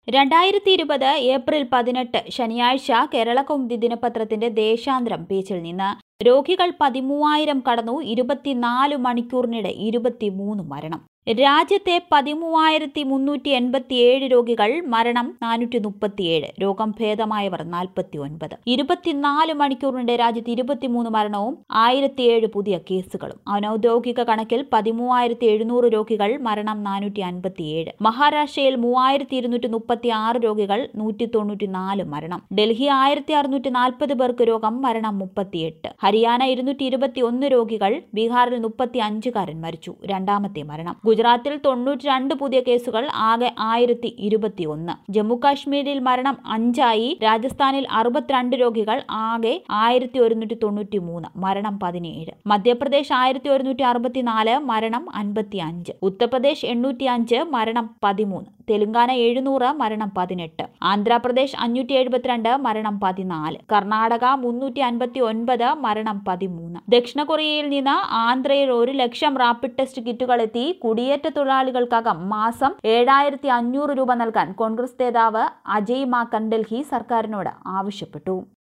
രണ്ടായിരത്തി ഇരുപത് ഏപ്രിൽ പതിനെട്ട് ശനിയാഴ്ച കേരളകൗമുദി ദിനപത്രത്തിന്റെ ദേശാന്തരം പേജിൽ നിന്ന് രോഗികൾ പതിമൂവായിരം കടന്നു ഇരുപത്തിനാല് മണിക്കൂറിനിടെ ഇരുപത്തിമൂന്ന് മരണം രാജ്യത്തെ പതിമൂവായിരത്തി മുന്നൂറ്റി എൺപത്തിയേഴ് രോഗികൾ മരണം നാനൂറ്റി മുപ്പത്തിയേഴ് രോഗം ഭേദമായവർ നാൽപ്പത്തി ഒൻപത് ഇരുപത്തിനാല് മണിക്കൂറിനിടെ രാജ്യത്ത് ഇരുപത്തിമൂന്ന് മരണവും ആയിരത്തിയേഴ് പുതിയ കേസുകളും അനൌദ്യോഗിക കണക്കിൽ പതിമൂവായിരത്തി എഴുന്നൂറ് രോഗികൾ മരണം നാനൂറ്റി അൻപത്തിയേഴ് മഹാരാഷ്ട്രയിൽ മൂവായിരത്തി ഇരുന്നൂറ്റി മുപ്പത്തി ആറ് രോഗികൾ നൂറ്റി തൊണ്ണൂറ്റി നാല് മരണം ഡൽഹി ആയിരത്തി അറുന്നൂറ്റി നാൽപ്പത് പേർക്ക് രോഗം മരണം മുപ്പത്തിയെട്ട് ഹരിയാന ഇരുന്നൂറ്റി ഇരുപത്തി ഒന്ന് രോഗികൾ ബീഹാറിൽ മുപ്പത്തി അഞ്ചുകാരൻ മരിച്ചു രണ്ടാമത്തെ മരണം ഗുജറാത്തിൽ തൊണ്ണൂറ്റി രണ്ട് പുതിയ കേസുകൾ ആകെ ആയിരത്തി ഇരുപത്തി ഒന്ന് ജമ്മു കാശ്മീരിൽ മരണം അഞ്ചായി രാജസ്ഥാനിൽ അറുപത്തിരണ്ട് രോഗികൾ ആകെ ആയിരത്തി ഒരുന്നൂറ്റി തൊണ്ണൂറ്റി മൂന്ന് മരണം പതിനേഴ് മധ്യപ്രദേശ് ആയിരത്തി ഒരുന്നൂറ്റി അറുപത്തിനാല് മരണം അൻപത്തി അഞ്ച് ഉത്തർപ്രദേശ് എണ്ണൂറ്റി അഞ്ച് മരണം പതിമൂന്ന് തെലങ്കാന എഴുന്നൂറ് മരണം പതിനെട്ട് ആന്ധ്രാപ്രദേശ് അഞ്ഞൂറ്റി എഴുപത്തിരണ്ട് മരണം പതിനാല് കർണാടക മുന്നൂറ്റി അൻപത്തി ഒൻപത് മരണം പതിമൂന്ന് ദക്ഷിണ കൊറിയയിൽ നിന്ന് ആന്ധ്രയിൽ ഒരു ലക്ഷം റാപ്പിഡ് ടെസ്റ്റ് കിറ്റുകൾ എത്തി കുടിയേറ്റ തൊഴിലാളികൾക്കകം മാസം ഏഴായിരത്തി അഞ്ഞൂറ് രൂപ നൽകാൻ കോൺഗ്രസ് നേതാവ് അജയ് മാക്കൻ ഡൽഹി സർക്കാരിനോട് ആവശ്യപ്പെട്ടു